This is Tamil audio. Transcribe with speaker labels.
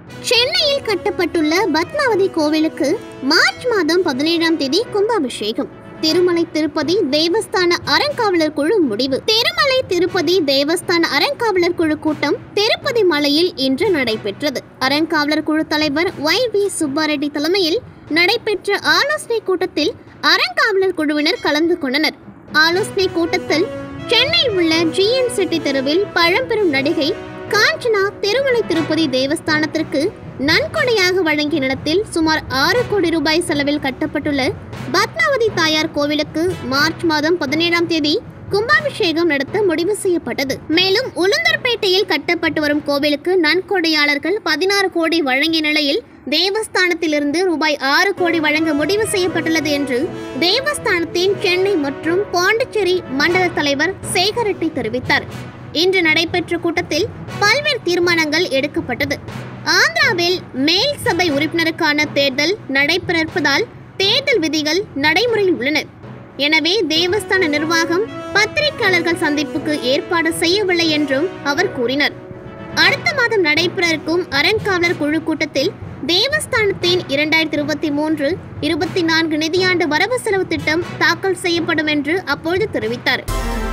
Speaker 1: சென்னையில் கட்டப்பட்டுள்ள பத்மாவதி கோவிலுக்கு மார்ச் மாதம் பதினேழாம் தேதி கும்பாபிஷேகம் திருமலை திருப்பதி தேவஸ்தான அறங்காவலர் குழு முடிவு திருமலை திருப்பதி தேவஸ்தான அறங்காவலர் குழு கூட்டம் திருப்பதி மலையில் இன்று நடைபெற்றது அறங்காவலர் குழு தலைவர் ஒய் வி சுப்பாரெட்டி தலைமையில் நடைபெற்ற ஆலோசனை கூட்டத்தில் அறங்காவலர் குழுவினர் கலந்து கொண்டனர் ஆலோசனை கூட்டத்தில் சென்னையில் உள்ள ஜிஎன் செட்டி தெருவில் பழம்பெரும் நடிகை காஞ்சனா திருமலை திருப்பதி தேவஸ்தானத்திற்கு நன்கொடையாக வழங்கிய நிலத்தில் சுமார் ஆறு கோடி ரூபாய் செலவில் கட்டப்பட்டுள்ள பத்மாவதி தாயார் கோவிலுக்கு மார்ச் மாதம் பதினேழாம் தேதி கும்பாபிஷேகம் நடத்த முடிவு செய்யப்பட்டது மேலும் உளுந்தூர்பேட்டையில் கட்டப்பட்டு வரும் கோவிலுக்கு நன்கொடையாளர்கள் பதினாறு கோடி வழங்கிய நிலையில் தேவஸ்தானத்திலிருந்து ரூபாய் ஆறு கோடி வழங்க முடிவு செய்யப்பட்டுள்ளது என்று தேவஸ்தானத்தின் சென்னை மற்றும் பாண்டிச்சேரி மண்டல தலைவர் சேகர் ரெட்டி தெரிவித்தார் இன்று நடைபெற்ற கூட்டத்தில் பல்வேறு தீர்மானங்கள் எடுக்கப்பட்டது ஆந்திராவில் மேல் சபை உறுப்பினருக்கான தேர்தல் நடைபெறப்பதால் தேர்தல் விதிகள் நடைமுறையில் உள்ளன எனவே தேவஸ்தான நிர்வாகம் பத்திரிகையாளர்கள் சந்திப்புக்கு ஏற்பாடு செய்யவில்லை என்றும் அவர் கூறினார் அடுத்த மாதம் நடைபெற இருக்கும் அறங்காவலர் குழு கூட்டத்தில் தேவஸ்தானத்தின் இரண்டாயிரத்தி இருபத்தி மூன்று இருபத்தி நான்கு நிதியாண்டு வரவு செலவு திட்டம் தாக்கல் செய்யப்படும் என்று அப்பொழுது தெரிவித்தார்